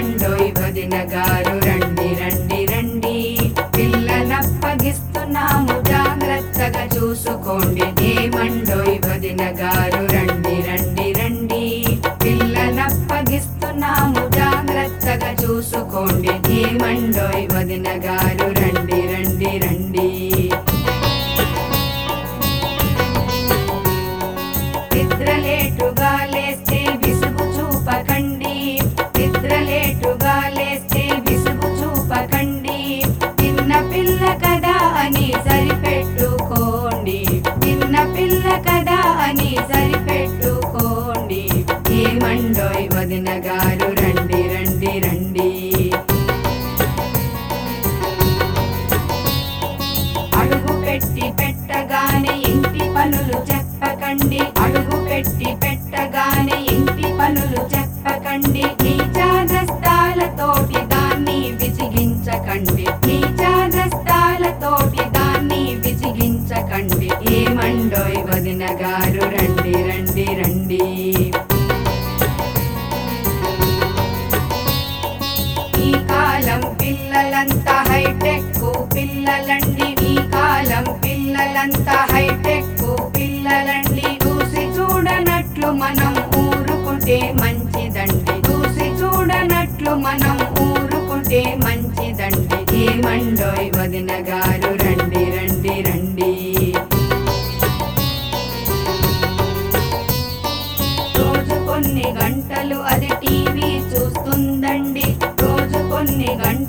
ఏమండోయ్ వదిన గారు రండి రండి రండి పిల్లనప్పగిస్తున్నాము జాగ్రత్తగా చూసుకోండి ఏమండోయ్ వదిన గారు రండి రండి రండి పిల్లనప్పగిస్తున్నాము జాగ్రత్తగా చూసుకోండి ఏమండోయ్ వదిన గారు రండి రండి రండి నిద్రలేటుగా లేస్తే విసుగు చూపకండి నిద్రలేటుగా లేస్తే విసుగు చూపకండి చిన్న పిల్ల కదా అని సరిపెట్టుకోండి చిన్న పిల్ల కదా అని సరిపెట్టుకోండి ఏమండోయ్ వదిన గారు రండి రండి రండి అడుగు పెట్టి పెట్టగానే ఇంటి పనులు చెప్పకండి అడుగు పెట్టి పెట్టగానే ఇంటి పనులు చెప్పకండి ఈ చాదస్తాలతోటి దాన్ని విసిగించకండి ఈ చాదస్తాలతోటి దాన్ని విసిగించకండి ఏమండోయ్ వదిన గారు రండి రండి రండి ఈ కాలం పిల్లలంతా హైటెక్ పిల్లలండి ఈ కాలం పిల్లలంతా హైటెక్ పిల్లలండి చూసి చూడనట్లు మనం ఊరుకుంటే మంచిదండి చూసి చూడనట్లు మనం ఊరుకుంటే మంచిదండి ఏమండోయ్ వదిన గారు రండి రండి రండి రోజు కొన్ని గంటలు అది టీవీ చూస్తుందండి రోజు కొన్ని గంటలు